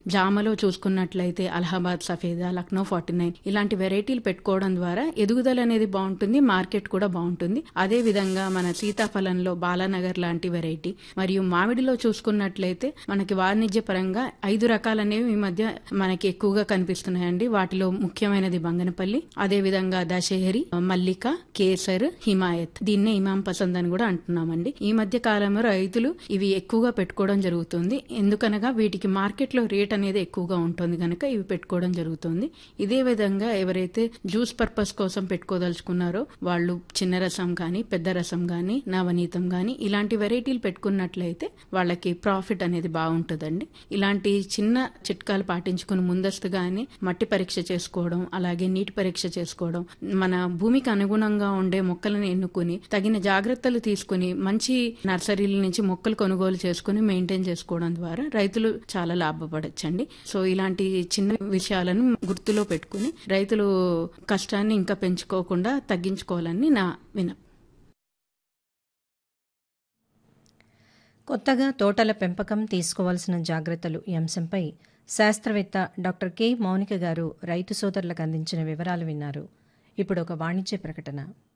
జామలో చూసుకున్నట్లయితే Allahabad Safeda Lucknow forty nine ఇలాంటి వెరైటీలు పెట్టుకోవడం ద్వారా ఎదుగుదల అనేది బాగుంటుంది మార్కెట్ కూడా బాగుంటుంది అదే విధంగా మన సీతాఫలంలో బాలానగర్ లాంటి వెరైటీ మరియు మామిడిలో చూసుకున్నట్లయితే మనకి వాణిజ్య పరంగా ఐదు రకాలనేవి ఈ మధ్య మనకి ఎక్కువగా కనిపిస్తున్నాయండి వాటిలో ముఖ్యమైనది బంగనపల్లి అదే విధంగా దశహరి మల్లిక కేసర్ హిమాయత్ దీన్నే ఇమాం పసంద్ అని కూడా అంటున్నామండి ఈ మధ్య కాలంలో రైతులు ఇవి ఎక్కువగా పెట్టుకోవడం జరుగుతుంది ఎందుకనగా వీటికి మార్కెట్ లో రేట్ అనేది ఎక్కువగా ఉంటుంది కనుక ఇవి పెట్టుకోవడం జరుగుతుంది ఇదే విధంగా ఎవరైతే జ్యూస్ పర్పస్ కోసం పెట్టుకోదలుచుకున్నారో వాళ్ళు చిన్న రసం కానీ పెద్ద రసం కానీ నవనీతం కానీ ఇలాంటి వెరైటీలు పెట్టుకున్నట్లయితే వాళ్ళకి ప్రాఫిట్ అనేది బాగుంటుందండి ఇలాంటి చిన్న చిట్కాలు పాటించుకుని ముందస్తుగానే మట్టి పరీక్ష చేసుకోవడం అలాగే నీటి పరీక్ష చేసుకోవడం మన భూమికి అనుగుణంగా ఉండే మొక్కలను ఎన్నుకుని తగిన జాగ్రత్తలు తీసుకుని మంచి నర్సరీల నుంచి మొక్కలు కొనుగోలు చేసుకుని మెయింటైన్ చేసుకోవడం ద్వారా రైతులు చాలా లాభపడచ్చండి సో ఇలాంటి చిన్న విషయాలను గుర్తులో పెట్టుకుని రైతులు కష్టాన్ని ఇంకా పెంచుకోకుండా తగ్గించుకోవాలని నా విన కొత్తగా తోటల పెంపకం తీసుకోవాల్సిన జాగ్రత్తలు ఈ అంశంపై శాస్త్రవేత్త డాక్టర్ కె మౌనిక గారు రైతు సోదరులకు అందించిన వివరాలు విన్నారు ఇప్పుడు ఒక వాణిజ్య ప్రకటన